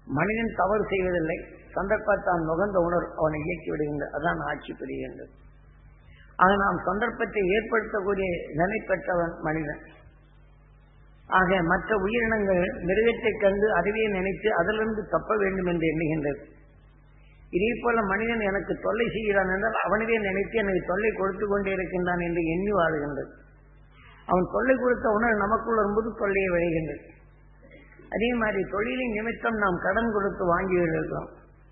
மனிதன் தவறு செய்வதில்லை சந்தர்ப்பத்தான் நுகர்ந்த உணர்வு அவனை இயக்கி விடுகின்றது அதான் ஆட்சி புரிகின்றது ஆக நாம் சந்தர்ப்பத்தை ஏற்படுத்தக்கூடிய நிலை பெற்றவன் மனிதன் ஆக மற்ற உயிரினங்கள் மிருகத்தைக் கண்டு அறிவியை நினைத்து அதிலிருந்து தப்ப வேண்டும் என்று எண்ணுகின்றது இதே போல மனிதன் எனக்கு தொல்லை செய்கிறான் என்றால் அவனவே நினைத்து எனக்கு தொல்லை கொடுத்து கொண்டே இருக்கின்றான் என்று எண்ணி வாழுகின்றது அவன் தொல்லை கொடுத்த உணர்வு நமக்குள் வரும்போது தொல்லையை விளைகின்றது அதே மாதிரி தொழிலின் நிமித்தம் நாம் கடன் கொடுத்து வாங்கி இருக்கிறோம்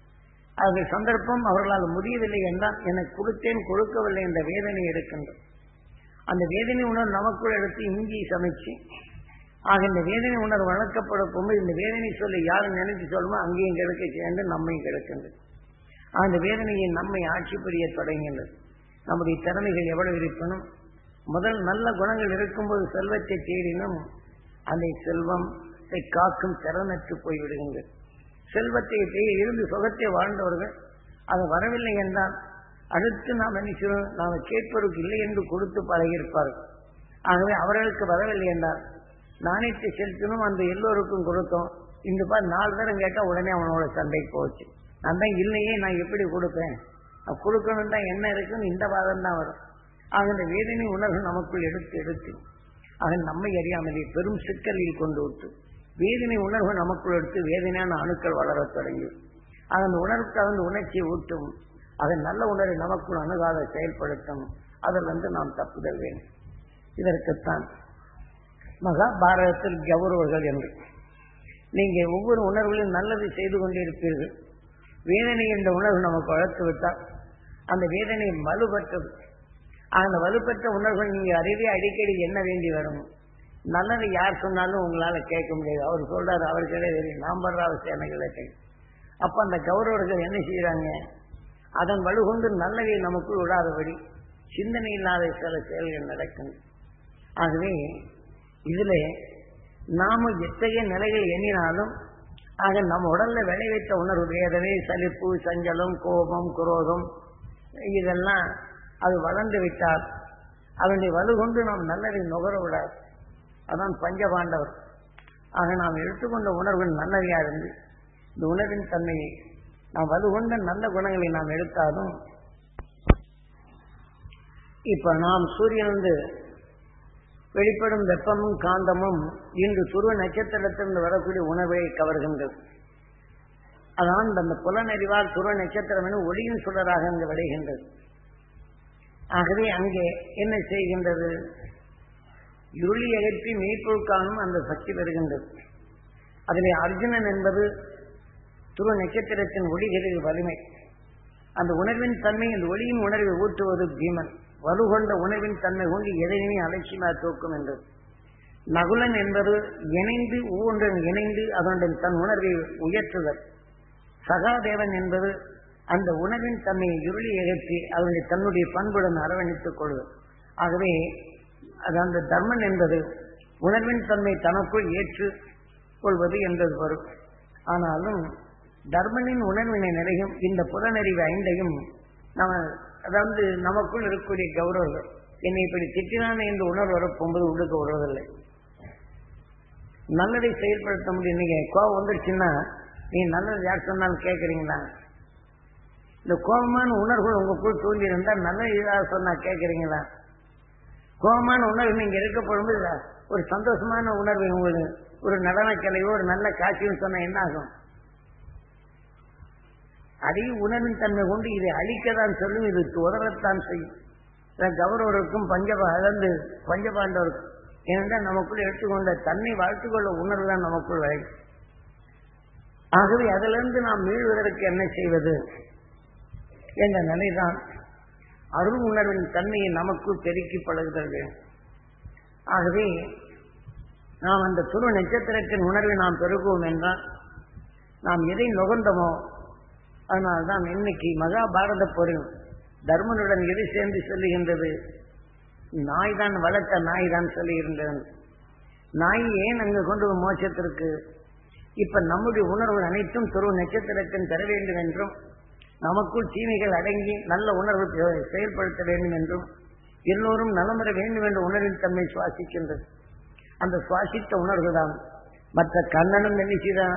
அது சந்தர்ப்பம் அவர்களால் முடியவில்லை என்றால் எனக்கு கொடுத்தேன் கொடுக்கவில்லை என்ற வேதனை எடுக்கின்றது அந்த வேதனை உணர்வு நமக்குள் எடுத்து இஞ்சி சமைச்சு ஆக இந்த வேதனை உணர்வு வளர்க்கப்படும் போது இந்த வேதனை சொல்லி யாரும் நினைச்சு சொல்லுமோ அங்கேயும் கிடைக்க சேர்ந்து நம்மையும் கிடைக்கின்றது அந்த வேதனையை நம்மை ஆட்சி புரிய தொடங்கின்றது நம்முடைய திறமைகள் எவ்வளவு இருப்பினும் முதல் நல்ல குணங்கள் இருக்கும்போது செல்வத்தை தேடினும் அந்த செல்வம் காக்கும் திறனற்று போய்விடுகின்றது செல்வத்தை இருந்து சுகத்தை வாழ்ந்தவர்கள் அது வரவில்லை என்றால் அடுத்து நாம் என்ன செய்வோம் நாம் கேட்பதற்கு இல்லை என்று கொடுத்து பழகியிருப்பார்கள் ஆகவே அவர்களுக்கு வரவில்லை என்றால் நாணயத்தை செலுத்தணும் அந்த எல்லோருக்கும் கொடுத்தோம் இந்த பார் நாலு தரம் கேட்டால் உடனே அவனோட சண்டை போச்சு நான் தான் இல்லையே நான் எப்படி கொடுப்பேன் கொடுக்கணும் தான் என்ன இருக்குன்னு இந்த வாதம் தான் வரும் ஆக இந்த வேதனை உணர்வு நமக்குள் எடுத்து எடுத்து ஆக நம்மை அறியாமலே பெரும் சிக்கலில் கொண்டு விட்டு வேதனை உணர்வு நமக்குள் எடுத்து வேதனையான அணுக்கள் வளரத் தொடங்கி ஆக அந்த உணர்வுக்கு அந்த உணர்ச்சியை ஊட்டும் அதன் நல்ல உணர்வை நமக்குள் அணுகாத செயல்படுத்தும் அதில் வந்து நாம் தப்புதல் வேண்டும் இதற்குத்தான் மகாபாரதத்தில் கௌரவர்கள் என்று நீங்க ஒவ்வொரு உணர்வுகளும் நல்லது செய்து கொண்டிருப்பீர்கள் வேதனை என்ற உணர்வு நமக்கு வளர்த்து விட்டால் அந்த வேதனை வலுப்பற்றது அந்த வலுப்பற்ற உணர்வுகள் நீங்க அறிவே அடிக்கடி என்ன வேண்டி வரும் நல்லது யார் சொன்னாலும் உங்களால கேட்க முடியாது அவர் சொல்றாரு அவருக்கே தெரியும் நாம் படுற அவசியம் எனக்கு தெரியும் அப்ப அந்த கௌரவர்கள் என்ன செய்யறாங்க அதன் வலுகொண்டு நல்லதை நமக்குள் விடாதபடி சிந்தனை இல்லாத சில செயல்கள் நடக்கும் ஆகவே இதுல நாம எத்தகைய நிலைகள் எண்ணினாலும் ஆக நம்ம உடல்ல விளைவித்த உணர்வு வேதனை சலிப்பு சஞ்சலம் கோபம் குரோதம் இதெல்லாம் அது வளர்ந்து விட்டால் அதனுடைய வலுகொண்டு நாம் நல்லதை நுகர விடாது அதான் பஞ்சபாண்டவர் ஆக நாம் எடுத்துக்கொண்ட உணர்வுகள் நல்லவையா இருந்து இந்த உணர்வின் தன்மையை நாம் வலுகொண்ட நல்ல குணங்களை நாம் எடுத்தாலும் இப்ப நாம் சூரியனிலிருந்து வெளிப்படும் வெப்பமும் காந்தமும் இன்று துருவ நட்சத்திரத்திலிருந்து வரக்கூடிய உணர்வை கவர்கின்றது அதான் அந்த புலனறிவால் துருவ நட்சத்திரம் என ஒளியின் சுடராக அங்கு விளைகின்றது ஆகவே அங்கே என்ன செய்கின்றது இருளி அகற்றி மெய்ப்பொருள் காணும் அந்த சக்தி வருகின்றது அதிலே அர்ஜுனன் என்பது துருவ நட்சத்திரத்தின் ஒளிகளில் வலிமை அந்த உணர்வின் தன்மை அந்த ஒளியின் உணர்வை ஊட்டுவது பீமன் வலுகொண்ட உணர்வின் தன்மை கொண்டு எதையுமே அலட்சியமாக தூக்கும் என்றது நகுலன் என்பது இணைந்து ஒவ்வொன்றும் இணைந்து அதனுடன் தன் உணர்வை உயர்த்துதல் சகாதேவன் என்பது அந்த உணர்வின் தன்மையை இருளி அகற்றி அதனுடைய தன்னுடைய பண்புடன் அரவணைத்துக் கொள்வது ஆகவே அது அந்த தர்மன் என்பது உணர்வின் தன்மை தனக்குள் ஏற்று கொள்வது என்பது வரும் ஆனாலும் தர்மனின் உணர்வினை நிலையும் இந்த புலனறிவு ஐந்தையும் நம்ம அதாவது நமக்குள் இருக்கக்கூடிய கௌரவர்கள் என்னை இப்படி திட்டினானே என்று உணர்வு வரப்போகும்போது உள்ளுக்கு வருவதில்லை நல்லதை செயல்படுத்த முடியும் நீங்க கோபம் வந்துருச்சுன்னா நீ நல்லது யார் சொன்னாலும் கேட்கறீங்களா இந்த கோபமான உணர்வுகள் உங்களுக்குள் தூங்கி இருந்தால் நல்ல இதாக சொன்னா கேட்கறீங்களா கோபமான உணர்வு நீங்க இருக்கப்படும் ஒரு சந்தோஷமான உணர்வு உங்களுக்கு ஒரு நடன கலையோ ஒரு நல்ல காட்சியும் சொன்னா என்ன ஆகும் அதையும் உணர்வின் தன்மை கொண்டு இதை அழிக்கத்தான் சொல்லும் இது உதவத்தான் செய்யும் கௌரவருக்கும் பஞ்சபா அதாவது பஞ்சபாண்டவருக்கும் ஏனென்றால் நமக்குள் எடுத்துக்கொண்ட தன்னை வாழ்த்துக்கொள்ள உணர்வு தான் நமக்குள் வரை ஆகவே அதிலிருந்து நாம் மீள்வதற்கு என்ன செய்வது என்ற நிலைதான் அருள் உணர்வின் தன்மையை நமக்குள் பெருக்கி பழகுதல் வேண்டும் ஆகவே நாம் அந்த துரு நட்சத்திரத்தின் உணர்வை நாம் பெருகுவோம் என்றால் நாம் எதை நுகர்ந்தோமோ அதனால்தான் இன்னைக்கு மகாபாரத போரில் தர்மனுடன் எது சேர்ந்து சொல்லுகின்றது நாய் தான் வளர்த்த நாய் தான் சொல்லுகின்றது நாய் ஏன் அங்கு கொண்டு மோட்சத்திற்கு இப்ப நம்முடைய உணர்வு அனைத்தும் துருவ நட்சத்திரத்தின் பெற வேண்டும் என்றும் நமக்குள் தீமைகள் அடங்கி நல்ல உணர்வு செயல்படுத்த வேண்டும் என்றும் எல்லோரும் நலமுற வேண்டும் என்ற உணர்வின் தன்மை சுவாசிக்கின்றது அந்த சுவாசித்த உணர்வு தான் மற்ற கண்ணனும் என்ன செய்தான்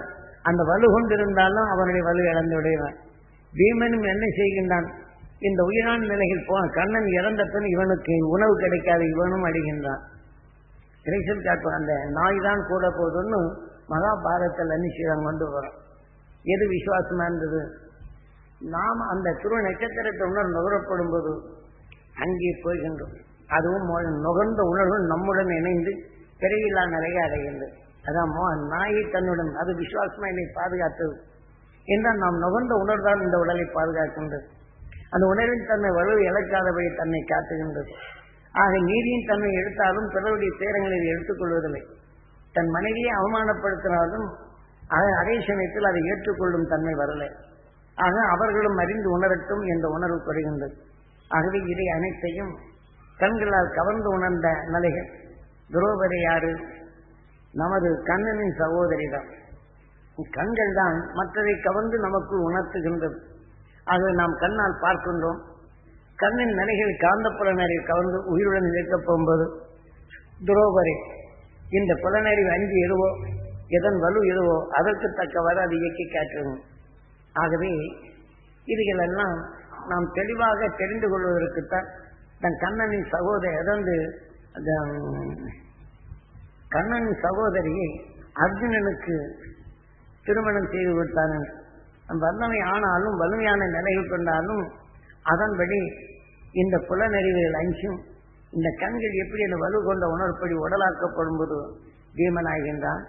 அந்த வலு கொண்டிருந்தாலும் அவனுடைய வலு இழந்து விடுகிறான் பீமனும் என்ன செய்கின்றான் இந்த உயிரான நிலையில் போ கண்ணன் இறந்த பின் இவனுக்கு உணவு கிடைக்காது இவனும் அடிகின்றான் இறைச்சல் காட்டும் அந்த நாய் தான் கூட போகுதுன்னு மகாபாரதத்தில் அன்னிச்சிடம் கொண்டு வரோம் எது விசுவாசமா இருந்தது நாம் அந்த துரு நட்சத்திரத்தை உணர்வு நுகரப்படும் போது அங்கே போகின்றோம் அதுவும் மோ- நுகர்ந்த உணர்வு நம்முடன் இணைந்து பிறவில்லா நிலையை அடைகின்றது அதான் மோ- நாயை தன்னுடன் அது விசுவாசமா என்னை பாதுகாத்தது என்றால் நாம் நுகர்ந்த உணர்வுதான் இந்த உடலை பாதுகாக்கின்றது அந்த உணர்வின் தன்மை வலு இழக்காதபடி தன்னை காட்டுகின்றது ஆக நீதியின் தன்மை எடுத்தாலும் பிறருடைய சேரங்களில் எடுத்துக்கொள்வதில்லை தன் மனைவியை அவமானப்படுத்தினாலும் அ- அதே சமயத்தில் அதை ஏற்றுக்கொள்ளும் தன்மை வரலை ஆக அவர்களும் அறிந்து உணரட்டும் என்ற உணர்வு குறைகின்றது ஆகவே இதை அனைத்தையும் கண்களால் கவர்ந்து உணர்ந்த நிலைகள் துரோபதி யாரு நமது கண்ணனின் சகோதரி தான் கண்கள் தான் மற்றதை கவர்ந்து நமக்குள் உணர்த்துகின்றது ஆகவே நாம் கண்ணால் பார்க்கின்றோம் கண்ணின் நிலைகள் காந்த புலனரை கவர்ந்து உயிருடன் இருக்கப் போகும்போது துரோபரை இந்த புலனறிவு அஞ்சு எதுவோ எதன் வலு எதுவோ அதற்கு தக்கவாறு அது இயக்கி காட்டுவோம் ஆகவே இதுகளெல்லாம் நாம் தெளிவாக தெரிந்து கொள்வதற்குத்தான் தன் கண்ணனின் சகோதரி அதாவது அந்த ம், கண்ணனின் சகோதரியை அர்ஜுனனுக்கு திருமணம் செய்து கொடுத்தான் வல்லமை ஆனாலும் வலிமையான நிலையில் கொண்டாலும் அதன்படி இந்த புலனறிவுகள் அஞ்சும் இந்த கண்கள் எப்படி அந்த வலு கொண்ட உணர்ப்படி உடலாக்கப்படும் போது பீமனாகின்றான்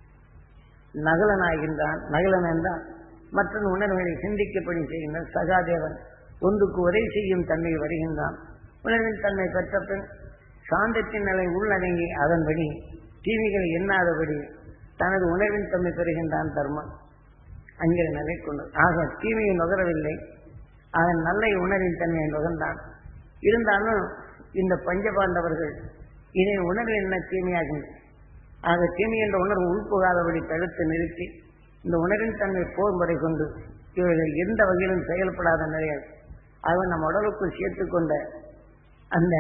நகலனாகின்றான் நகலன் என்றால் மற்ற உணர்வுகளை சிந்திக்கப்படி செய்கின்ற சகாதேவன் ஒன்றுக்கு உதவி செய்யும் தன்மை வருகின்றான் உணர்வின் தன்மை பெற்ற பின் சாந்தத்தின் நிலை உள்ளடங்கி அதன்படி தீமைகளை எண்ணாதபடி தனது உணர்வின் தன்மை பெறுகின்றான் தர்மன் அங்கிற நிலை கொண்டு ஆக தீமையை நுகரவில்லை அதன் நல்ல உணர்வின் தன்மையை நுகர்ந்தான் இருந்தாலும் இந்த பஞ்சபாண்டவர்கள் இதை உணர்வு என்ன தீமையாகும் ஆக தீமை என்ற உணர்வு உள்புகாதபடி தடுத்து நிறுத்தி இந்த உணர்வின் தன்மை போர் முறை கொண்டு இவர்கள் எந்த வகையிலும் செயல்படாத நிலையில் அவன் நம் உடலுக்குள் சேர்த்துக் கொண்ட அந்த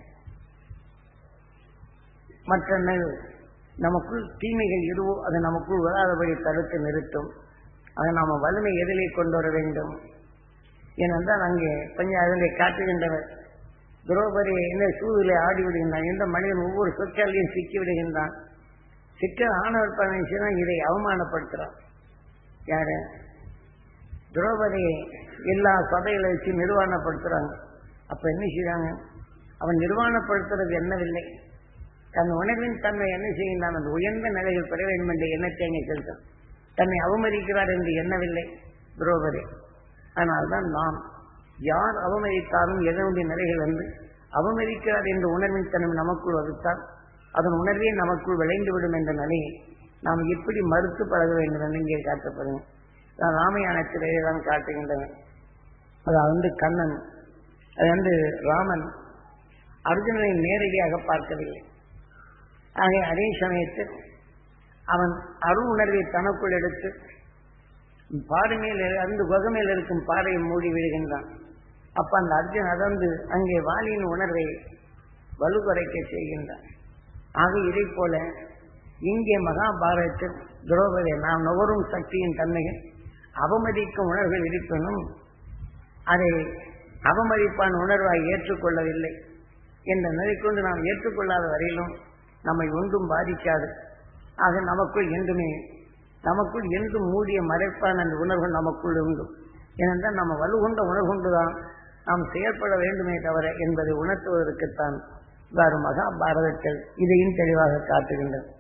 மற்ற நிகழ்வு நமக்குள் தீமைகள் எதுவோ அது நமக்குள் வராதபடி தடுத்து நிறுத்தும் அதை நாம வலிமை எதிலே கொண்டு வர வேண்டும் ஏனென்றால் அங்கே கொஞ்சம் அதிலே காட்டுகின்றவர் துரோபதி இந்த சூழலை ஆடி விடுகின்றான் எந்த மனிதன் ஒவ்வொரு சொற்காலையும் சிக்கி விடுகின்றான் சிக்க ஆணவர் பரமேஸ்வரன் இதை அவமானப்படுத்துறான் யாரு துரோபதியை எல்லா சபையில வச்சு நிர்வாணப்படுத்துறாங்க அப்ப என்ன செய்றாங்க அவன் நிர்வாணப்படுத்துறது என்னவில்லை தன் உணர்வின் தன்மை என்ன செய்கின்றான் அந்த உயர்ந்த நிலையில் பெற வேண்டும் என்ற எண்ணத்தை அங்கே செலுத்தான் தன்னை அவமதிக்கிறார் என்று எண்ணவில்லை துரோபதி அதனால்தான் நாம் யார் அவமதித்தாலும் எதனுடைய நிலைகள் வந்து அவமதிக்கிறார் என்ற உணர்வின் தன்மை நமக்குள் வகுத்தால் அதன் உணர்வே நமக்குள் விளைந்து விடும் என்ற நிலையை நாம் எப்படி மறுத்து பழக வேண்டும் என்று இங்கே காட்டப்படும் ராமயானத்திலே தான் காட்டுகின்றன அது வந்து கண்ணன் அது வந்து ராமன் அர்ஜுனனை நேரடியாக பார்க்கவில்லை ஆக அதே சமயத்தில் அவன் அருள் உணர்வை தனக்குள் எடுத்து பாறை மேல் இரு- அந்த குகை மேல் இருக்கும் பாறையை மூடி விடுகின்றான் அப்ப அந்த அர்ஜுன் அதந்து அங்கே வாலியின் உணர்வை வலுக்குறைக்க செய்கின்றான் ஆக இதை போல இங்கே மகாபாரதத்தில் துரோபதி நாம் நுகரும் சக்தியின் தன்மைகள் அவமதிக்கும் உணர்வுகள் இருப்பினும் அதை அவமதிப்பான உணர்வாய் ஏற்றுக்கொள்ளவில்லை என்ற நிலை கொண்டு நாம் ஏற்றுக்கொள்ளாத வரையிலும் நம்மை ஒன்றும் பாதிக்காது ஆக நமக்குள் என்றுமே நமக்குள் என்றும் மூடிய மறைப்பான அந்த உணர்வு நமக்குள் உண்டு ஏனென்றால் நம்ம வலுகொண்ட உணர்வுண்டுதான் நாம் செயற்பட வேண்டுமே தவிர என்பதை உணர்த்துவதற்குத்தான் இவ்வாறு மகாபாரதத்தில் இதையும் தெளிவாக காட்டுகின்றது